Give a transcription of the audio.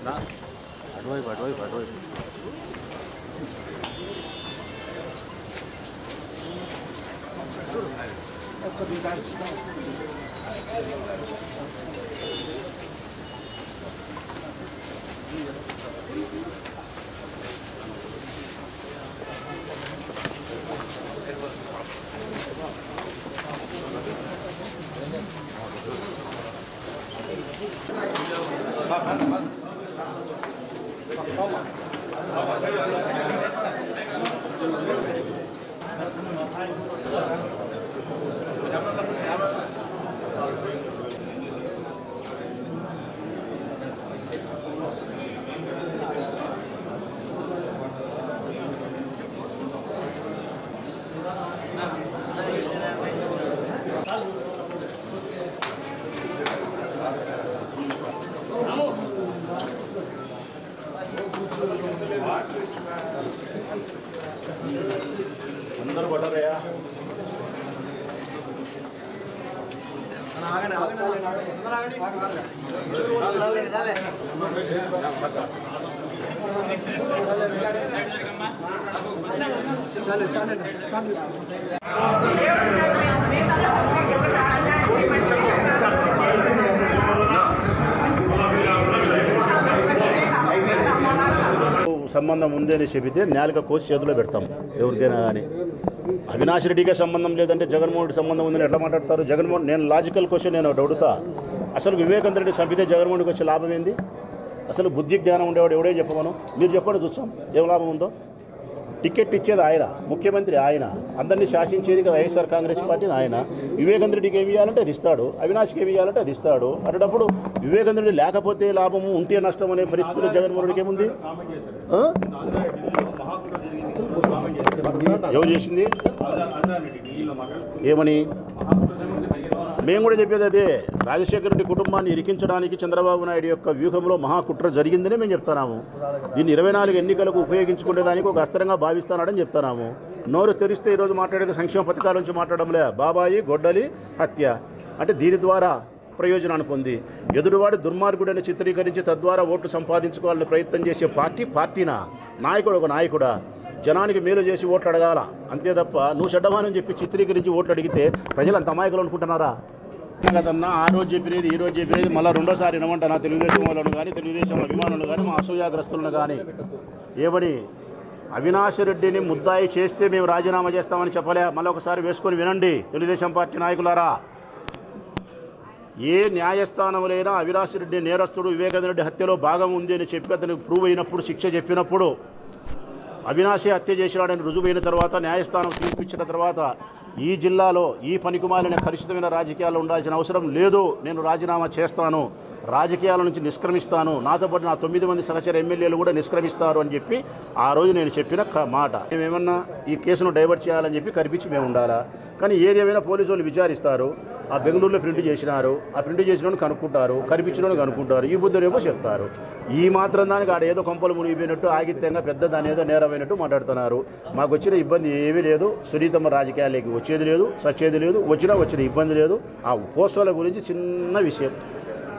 అటువైపు అటువైపు అటువైపు అందరూ పడ్డారయ్యా సంబంధం ఉంది అని చెబితే నేలక కోసి చేతిలో పెడతాం ఎవరికైనా కానీ అవినాష్ రెడ్డికే సంబంధం లేదంటే జగన్మోహన్ రెడ్డి సంబంధం ఉందని ఎట్లా మాట్లాడతారు జగన్మోహన్ నేను లాజికల్ క్వశ్చన్ నేను ఒకటి అడుగుతా అసలు వివేకానంద రెడ్డి చంపితే జగన్మోహన్ రెడ్డికి వచ్చే లాభం ఏంది అసలు బుద్ధి జ్ఞానం ఉండేవాడు ఎవడే చెప్పమను మీరు చెప్పండి చూస్తాం ఏం లాభం ఉందో టికెట్ ఇచ్చేది ఆయన ముఖ్యమంత్రి ఆయన అందరినీ శాసించేది వైఎస్ఆర్ కాంగ్రెస్ పార్టీని ఆయన వివేకానంద రెడ్డికి ఏమి ఇవ్వాలంటే అది ఇస్తాడు అవినాష్కి ఏమి ఇవ్వాలంటే అది ఇస్తాడు అటువంటిప్పుడు వివేకానంద రెడ్డి లేకపోతే లాభము ఉంటే నష్టం అనే పరిస్థితుల్లో జగన్మోహన్ రెడ్డికి ఏముంది ఆ? ఎవరు చేసింది ఏమని మేము కూడా చెప్పేది అదే రాజశేఖర రెడ్డి కుటుంబాన్ని ఇరికించడానికి చంద్రబాబు నాయుడు యొక్క వ్యూహంలో మహాకుట్ర జరిగిందనే మేము చెప్తున్నాము దీన్ని ఇరవై నాలుగు ఎన్నికలకు ఉపయోగించుకునేదానికి ఒక అస్త్రంగా భావిస్తున్నాడని చెప్తున్నాము నోరు తెరిస్తే ఈరోజు మాట్లాడేది సంక్షేమ పథకాల నుంచి మాట్లాడడంలే బాబాయి గొడ్డలి హత్య అంటే దీని ద్వారా ప్రయోజనాన్ని పొంది ఎదురువాడి దుర్మార్గుడని చిత్రీకరించి తద్వారా ఓట్లు సంపాదించుకోవాలని ప్రయత్నం చేసే పార్టీ పార్టీనా నాయకుడు ఒక నాయకుడా జనానికి మేలు చేసి ఓట్లు అడగాల అంతే తప్ప నువ్వు చెడ్డమానని చెప్పి చిత్రీకరించి ఓట్లు అడిగితే ప్రజలు అంత అమాయకులు అనుకుంటున్నారా కదన్నా ఆ రోజు చెప్పినది ఈ రోజు చెప్పినది మళ్ళీ రెండోసారి వినమంటానా తెలుగుదేశం వాళ్ళను కానీ తెలుగుదేశం అభిమానులు కానీ మా అసూయాగ్రస్తులను కానీ ఏమని అవినాష్ రెడ్డిని ముద్దాయి చేస్తే మేము రాజీనామా చేస్తామని చెప్పలే మళ్ళీ ఒకసారి వేసుకొని వినండి తెలుగుదేశం పార్టీ నాయకులారా ఏ న్యాయస్థానంలోనైనా అవినాష్ రెడ్డి నేరస్తుడు వివేకానంద రెడ్డి హత్యలో భాగం ఉంది అని చెప్పి అతనికి ప్రూవ్ అయినప్పుడు శిక్ష చెప్పినప్పుడు అవినాశి హత్య చేసినాడని రుజువైన తర్వాత న్యాయస్థానం తీర్పు ఇచ్చిన తర్వాత ఈ జిల్లాలో ఈ పనికిమాలిన కలుషితమైన రాజకీయాలు ఉండాల్సిన అవసరం లేదు నేను రాజీనామా చేస్తాను రాజకీయాల నుంచి నిష్క్రమిస్తాను నాతో పాటు నా తొమ్మిది మంది సహచర ఎమ్మెల్యేలు కూడా నిష్క్రమిస్తారు అని చెప్పి ఆ రోజు నేను చెప్పిన క- మాట మేమేమన్నా ఈ కేసును డైవర్ట్ చేయాలని చెప్పి కనిపించి మేము ఉండాలా కానీ ఏదేమైనా పోలీసు వాళ్ళు విచారిస్తారు ఆ బెంగళూరులో ప్రింట్ చేసినారు ఆ ప్రింట్ చేసిన కనుక్కుంటారు కనిపించిన కనుక్కుంటారు ఈ బుద్ధులేమో చెప్తారు ఈ మాత్రం దానికి ఆడ ఏదో కొంపలు మునిగిపోయినట్టు ఆగిత్యంగా పెద్ద దాని ఏదో నేరమైనట్టు మాట్లాడుతున్నారు మాకు వచ్చిన ఇబ్బంది ఏమీ లేదు సునీతమ్మ రాజకీయాలకి వచ్చేది లేదు సచ్చేది లేదు వచ్చినా వచ్చిన ఇబ్బంది లేదు ఆ పోస్టుల గురించి చిన్న విషయం